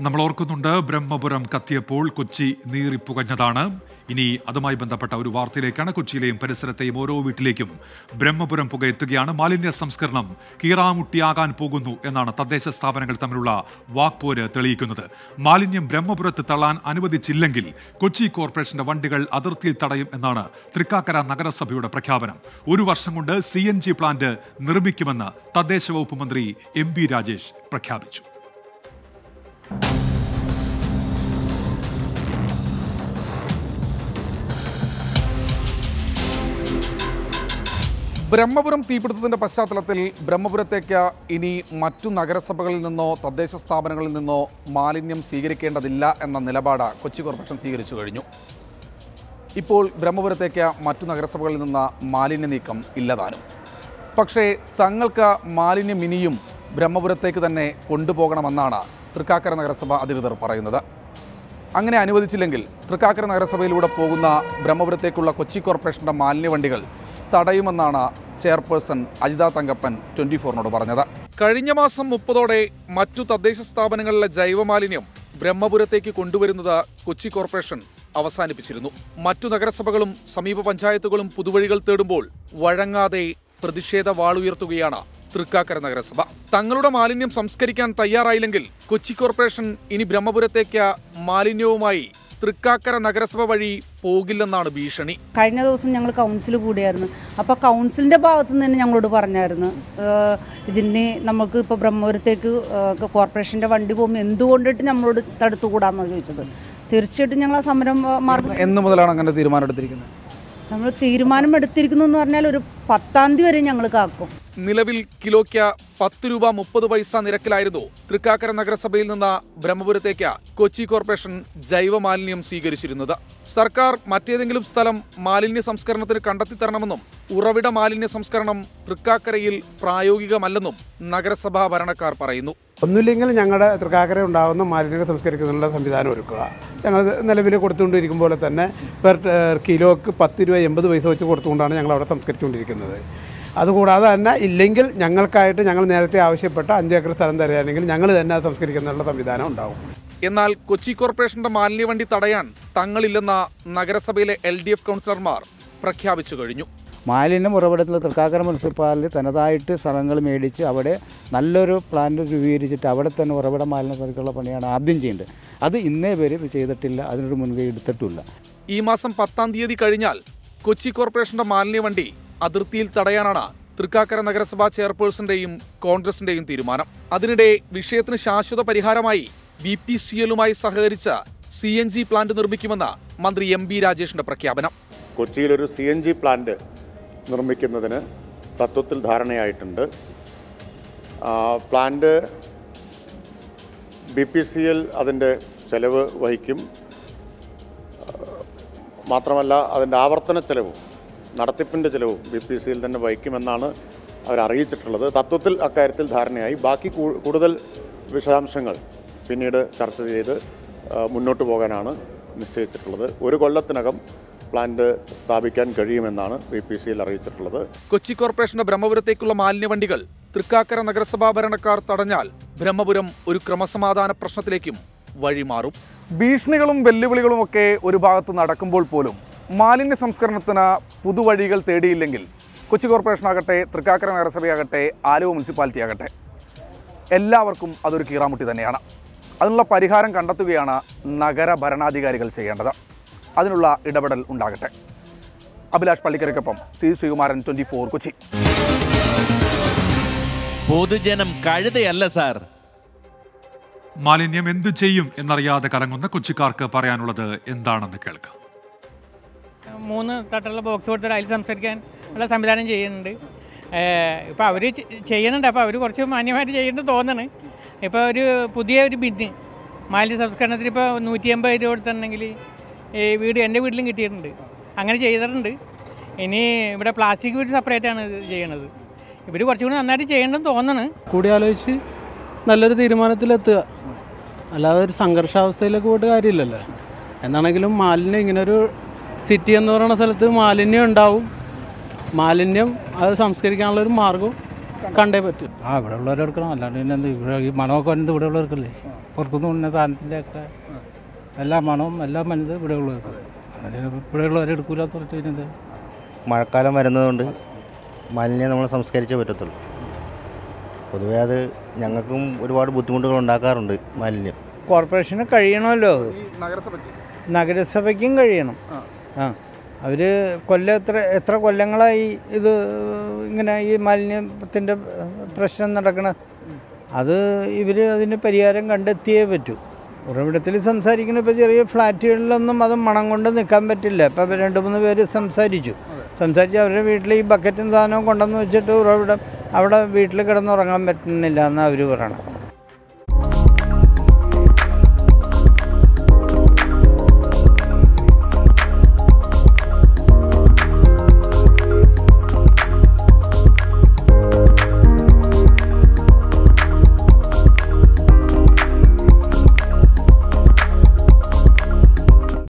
നമ്മൾ ഓർക്കുന്നുണ്ട് ബ്രഹ്മപുരം കത്തിയപ്പോൾ കൊച്ചി നീറിപ്പുകഞ്ഞതാണ് ഇനി അതുമായി ബന്ധപ്പെട്ട ഒരു വാർത്തയിലേക്കാണ് കൊച്ചിയിലെയും പരിസരത്തെയും ഓരോ വീട്ടിലേക്കും ബ്രഹ്മപുരം പുക എത്തുകയാണ് മാലിന്യ സംസ്കരണം കീറാമുട്ടിയാകാൻ പോകുന്നു എന്നാണ് തദ്ദേശ സ്ഥാപനങ്ങൾ തമ്മിലുള്ള വാക്പോര് തെളിയിക്കുന്നത് മാലിന്യം ബ്രഹ്മപുരത്ത് തള്ളാൻ അനുവദിച്ചില്ലെങ്കിൽ കൊച്ചി കോർപ്പറേഷന്റെ വണ്ടികൾ അതിർത്തിയിൽ തടയും എന്നാണ് തൃക്കാക്കര നഗരസഭയുടെ പ്രഖ്യാപനം ഒരു വർഷം കൊണ്ട് സി എൻ ജി പ്ലാന്റ് നിർമ്മിക്കുമെന്ന് തദ്ദേശ വകുപ്പ് മന്ത്രി എം ബി രാജേഷ് പ്രഖ്യാപിച്ചു ബ്രഹ്മപുരം തീപിടുത്തത്തിന്റെ പശ്ചാത്തലത്തിൽ ബ്രഹ്മപുരത്തേക്ക് ഇനി മറ്റു നഗരസഭകളിൽ നിന്നോ തദ്ദേശ സ്ഥാപനങ്ങളിൽ നിന്നോ മാലിന്യം സ്വീകരിക്കേണ്ടതില്ല എന്ന നിലപാട് കൊച്ചി കോർപ്പറേഷൻ സ്വീകരിച്ചു കഴിഞ്ഞു ഇപ്പോൾ ബ്രഹ്മപുരത്തേക്ക് മറ്റു നഗരസഭകളിൽ നിന്ന് മാലിന്യ നീക്കം ഇല്ലതാനും പക്ഷേ തങ്ങൾക്ക് മാലിന്യം ഇനിയും ബ്രഹ്മപുരത്തേക്ക് തന്നെ കൊണ്ടുപോകണമെന്നാണ് തൃക്കാക്കര നഗരസഭ അധികൃതർ പറയുന്നത് അങ്ങനെ അനുവദിച്ചില്ലെങ്കിൽ തൃക്കാക്കര നഗരസഭയിലൂടെ പോകുന്ന ബ്രഹ്മപുരത്തേക്കുള്ള കൊച്ചി കോർപ്പറേഷന്റെ മാലിന്യ വണ്ടികൾ തടയുമെന്നാണ് ചെയർപേഴ്സൺ അജിത തങ്കപ്പൻ ട്വന്റി ഫോറിനോട് പറഞ്ഞത് കഴിഞ്ഞ മാസം മുപ്പതോടെ മറ്റു തദ്ദേശ സ്ഥാപനങ്ങളിലെ ജൈവമാലിന്യം ബ്രഹ്മപുരത്തേക്ക് കൊണ്ടുവരുന്നത് കൊച്ചി കോർപ്പറേഷൻ അവസാനിപ്പിച്ചിരുന്നു മറ്റു നഗരസഭകളും സമീപ പഞ്ചായത്തുകളും പുതുവഴികൾ തേടുമ്പോൾ വഴങ്ങാതെ പ്രതിഷേധ വാളുയർത്തുകയാണ് തൃക്കാക്കര നഗരസഭ തങ്ങളുടെ മാലിന്യം സംസ്കരിക്കാൻ തയ്യാറായില്ലെങ്കിൽ കൊച്ചി കോർപ്പറേഷൻ ഇനി ബ്രഹ്മപുരത്തേക്ക് മാലിന്യവുമായി തൃക്കാക്കര നഗരസഭ വഴി പോകില്ലെന്നാണ് ഭീഷണി കഴിഞ്ഞ ദിവസം ഞങ്ങൾ കൗൺസിൽ കൂടിയായിരുന്നു അപ്പോൾ കൗൺസിലിൻ്റെ ഭാഗത്തു നിന്ന് തന്നെ ഞങ്ങളോട് പറഞ്ഞായിരുന്നു ഏഹ് ഇതിന് നമുക്ക് ഇപ്പോൾ ബ്രഹ്മപുരത്തേക്ക് ഏഹ് കോർപ്പറേഷൻ്റെ വണ്ടി പോകുമ്പോൾ എന്തുകൊണ്ടിട്ട് നമ്മളോട് തടുത്തുകൂടാന്നാണ് ചോദിച്ചത് തീർച്ചയായിട്ടും ഞങ്ങൾ ആ സമരം ഏഹ് മാർഗം എന്ന് മുതലാണ് അങ്ങനെ തീരുമാനം എടുത്തിരിക്കുന്നത് നമ്മൾ തീരുമാനം എടുത്തിരിക്കുന്നു എന്ന് പറഞ്ഞാൽ ഒരു പത്താം തീയതി വരെ ഞങ്ങൾ കാക്കും നിലവിൽ കിലോയ്ക്ക് പത്ത് രൂപ മുപ്പത് പൈസ നിരക്കിലായിരുന്നു തൃക്കാക്കര നഗരസഭയിൽ നിന്ന് ബ്രഹ്മപുരത്തേക്ക് കൊച്ചി കോർപ്പറേഷൻ ജൈവമാലിന്യം സ്വീകരിച്ചിരുന്നത് സർക്കാർ മറ്റേതെങ്കിലും സ്ഥലം മാലിന്യ സംസ്കരണത്തിന് കണ്ടെത്തി തരണമെന്നും ഉറവിട മാലിന്യ സംസ്കരണം തൃക്കാക്കരയിൽ പ്രായോഗികമല്ലെന്നും നഗരസഭാ ഭരണക്കാർ പറയുന്നു ഒന്നുമില്ലെങ്കിൽ ഞങ്ങളുടെ തൃക്കാക്കര ഉണ്ടാകുന്ന മാലിന്യങ്ങൾ സംസ്കരിക്കുന്നതിനുള്ള സംവിധാനം ഒരുക്കുക ഞങ്ങൾ നിലവിൽ കൊടുത്തുകൊണ്ടിരിക്കുമ്പോൾ തന്നെ പെർ ഏഹ്, കിലോക്ക് പത്ത് രൂപ എൺപത് പൈസ വെച്ച് കൊടുത്തുകൊണ്ടാണ് ഞങ്ങൾ അവിടെ സംസ്കരിച്ചുകൊണ്ടിരിക്കുന്നത് അതുകൂടാതെ തന്നെ ഇല്ലെങ്കിൽ ഞങ്ങൾക്കായിട്ട് ഞങ്ങൾ നേരത്തെ ആവശ്യപ്പെട്ട അഞ്ചേക്കർ സ്ഥലം തരികയാണെങ്കിൽ ഞങ്ങൾ തന്നെ അത് സംസ്കരിക്കുന്നതിനുള്ള സംവിധാനം ഉണ്ടാവും എന്നാൽ കൊച്ചി കോർപ്പറേഷന്റെ മാലിന്യ വണ്ടി തടയാൻ തങ്ങളില്ലെന്ന നഗരസഭയിലെ എൽ ഡി എഫ് കൗൺസിലർമാർ പ്രഖ്യാപിച്ചു കഴിഞ്ഞു മാലിന്യം ഉറവിടത്തിൽ തൃക്കാക്കര മുനിസിപ്പാലിറ്റി തനതായിട്ട് സ്ഥലങ്ങൾ മേടിച്ച് അവിടെ നല്ലൊരു പ്ലാന്റ് രൂപീകരിച്ചിട്ട് അവിടെ തന്നെ ഉറവിട മാലിന്യ പറിക്കുള്ള പണിയാണ് ആദ്യം ചെയ്യേണ്ടത് അത് ഇന്നേ വരെ ചെയ്തിട്ടില്ല അതിനൊരു മുൻകൈ എടുത്തിട്ടില്ല ഈ മാസം പത്താം തീയതി കഴിഞ്ഞാൽ കൊച്ചി കോർപ്പറേഷന്റെ മാലിന്യ വണ്ടി അതിർത്തിയിൽ തടയാനാണ് തൃക്കാക്കര നഗരസഭാ ചെയർപേഴ്സന്റെയും കോൺഗ്രസിന്റെയും തീരുമാനം അതിനിടെ വിഷയത്തിന് ശാശ്വത പരിഹാരമായി ബി പി സി എല്ലുമായി സഹകരിച്ച സി എൻ ജി പ്ലാന്റ് നിർമ്മിക്കുമെന്ന് മന്ത്രി എം ബി രാജേഷിന്റെ പ്രഖ്യാപനം കൊച്ചിയിലൊരു സി എൻ ജി പ്ലാന്റ് നിർമ്മിക്കുന്നതിന് തത്വത്തിൽ ധാരണയായിട്ടുണ്ട് ആ, plant B P C L അതിൻ്റെ ചെലവ് വഹിക്കും ആ, മാത്രമല്ല അതിൻ്റെ ആവർത്തന ചെലവും നടത്തിപ്പിൻ്റെ ചെലവും ബി പി സി എൽ തന്നെ വഹിക്കുമെന്നാണ് അവർ അറിയിച്ചിട്ടുള്ളത് തത്വത്തിൽ അക്കാര്യത്തിൽ ധാരണയായി ബാക്കി കൂ- കൂടുതൽ വിശദാംശങ്ങൾ പിന്നീട് ചർച്ച ചെയ്ത് ആ, മുന്നോട്ട് പോകാനാണ് നിശ്ചയിച്ചിട്ടുള്ളത് ഒരു കൊല്ലത്തിനകം പ്ലാന്റ് സ്ഥാപിക്കാൻ കഴിയുമെന്നാണ് ബി പി സിയിൽ അറിയിച്ചിട്ടുള്ളത് കൊച്ചി കോർപ്പറേഷന്റെ ബ്രഹ്മപുരത്തേക്കുള്ള മാലിന്യ വണ്ടികൾ തൃക്കാക്കര നഗരസഭാ ഭരണക്കാർ തടഞ്ഞാൽ ബ്രഹ്മപുരം ഒരു ക്രമസമാധാന പ്രശ്നത്തിലേക്കും വഴിമാറും ഭീഷണികളും വെല്ലുവിളികളും ഒക്കെ ഒരു ഭാഗത്ത് നടക്കുമ്പോൾ പോലും മാലിന്യ സംസ്കരണത്തിന് പുതുവഴികൾ തേടിയില്ലെങ്കിൽ കൊച്ചി കോർപ്പറേഷൻ ആകട്ടെ തൃക്കാക്കര നഗരസഭയാകട്ടെ ആലുവ മുനിസിപ്പാലിറ്റി ആകട്ടെ എല്ലാവർക്കും അതൊരു കീറാമുട്ടി തന്നെയാണ് അതിനുള്ള പരിഹാരം കണ്ടെത്തുകയാണ് നഗര ഭരണാധികാരികൾ ചെയ്യേണ്ടത് അതിനുള്ള ഇടപെടൽ ഉണ്ടാകട്ടെ അഭിലാഷ് പള്ളിക്കരയ്ക്കൊപ്പം ശ്രീ ശ്രീകുമാരൻ ട്വൻറ്റി ഫോർ കൊച്ചി പൊതുജനം കഴുതയല്ല സാർ മാലിന്യം എന്തു ചെയ്യും എന്നറിയാതെ കലങ്ങുന്ന കൊച്ചിക്കാർക്ക് പറയാനുള്ളത് എന്താണെന്ന് കേൾക്കാം മൂന്ന് തട്ടുള്ള ബോക്സ് കൊടുത്തിട്ട് അതിൽ സംസാരിക്കാൻ ഉള്ള സംവിധാനം ചെയ്യുന്നുണ്ട് ഇപ്പോൾ അവർ ചെയ്യുന്നുണ്ട് അപ്പോൾ അവർ കുറച്ച് മാന്യമായിട്ട് ചെയ്യുന്നുണ്ട് തോന്നണ് ഇപ്പോൾ ഒരു പുതിയ ഒരു ബിന്ന് മാലിന്യ സംസ്കരണത്തിന് ഇപ്പോൾ നൂറ്റി അമ്പത് രൂപ കൊടുത്തിട്ടുണ്ടെങ്കിൽ ഈ വീട് എൻ്റെ വീട്ടിലും കിട്ടിയിട്ടുണ്ട് അങ്ങനെ ചെയ്തിട്ടുണ്ട് ഇനി ഇവിടെ പ്ലാസ്റ്റിക് വീട് സെപ്പറേറ്റ് ആണ് ഇത് ചെയ്യണത് ഇവർ കുറച്ചുകൂടി നന്നായിട്ട് ചെയ്യണമെന്ന് തോന്നണ് കൂടിയാലോചിച്ച് നല്ലൊരു തീരുമാനത്തിലെത്തുക അല്ലാതെ ഒരു സംഘർഷാവസ്ഥയിലേക്ക് പോയിട്ട് കാര്യമില്ലല്ലോ എന്നാണെങ്കിലും മാലിന്യം ഇങ്ങനൊരു സിറ്റി എന്ന് പറയുന്ന സ്ഥലത്ത് മാലിന്യം ഉണ്ടാവും മാലിന്യം അത് സംസ്കരിക്കാനുള്ള ഒരു മാർഗവും കണ്ടേ പറ്റും ആ ഇവിടെ ഉള്ളവർ എടുക്കണം അല്ലാണ്ട് പിന്നെ എന്ത് ഇവിടെ ഈ മണമൊക്കെ വരുന്നത് ഇവിടെ ഉള്ളവർക്കല്ലേ പുറത്തുനിന്ന് കൊണ്ടുവന്ന സാധനത്തിൻ്റെ ഒക്കെ എല്ലാ മണവും എല്ലാം വരുന്നത് ഇവിടെ ഉള്ളവർക്ക് അതിന് ഇവിടെ ഉള്ളവരെ എടുക്കൂലെന്ന് പറഞ്ഞിട്ട് പിന്നെ എന്ത് മഴക്കാലം വരുന്നതുകൊണ്ട് മാലിന്യം നമ്മൾ സംസ്കരിച്ചേ പറ്റത്തുള്ളൂ പൊതുവേ അത് ഞങ്ങൾക്കും ഒരുപാട് ബുദ്ധിമുട്ടുകൾ ഉണ്ടാക്കാറുണ്ട് മാലിന്യം കോർപ്പറേഷന് കഴിയണമല്ലോ അത് ഈ നഗരസഭയ്ക്ക് നഗരസഭയ്ക്കും കഴിയണം ആ അവർ കൊല്ലം എത്ര എത്ര കൊല്ലങ്ങളായി ഇത് ഇങ്ങനെ ഈ മാലിന്യത്തിൻ്റെ പ്രശ്നം നടക്കണ അത് ഇവർ അതിന് പരിഹാരം കണ്ടെത്തിയേ പറ്റൂ ഉറവിടത്തിൽ സംസാരിക്കുന്ന ഇപ്പോൾ ചെറിയ ഫ്ലാറ്റുകളിലൊന്നും അത് മണം കൊണ്ട് നിൽക്കാൻ പറ്റില്ല ഇപ്പം രണ്ട് മൂന്ന് പേര് സംസാരിച്ചു സംസാരിച്ച് അവരുടെ വീട്ടിൽ ഈ ബക്കറ്റും സാധനവും കൊണ്ടുവന്ന് വെച്ചിട്ട് ഉറവിടം അവിടെ വീട്ടിൽ കിടന്നുറങ്ങാൻ പറ്റുന്നില്ല എന്നാണ് അവർ പറയണത്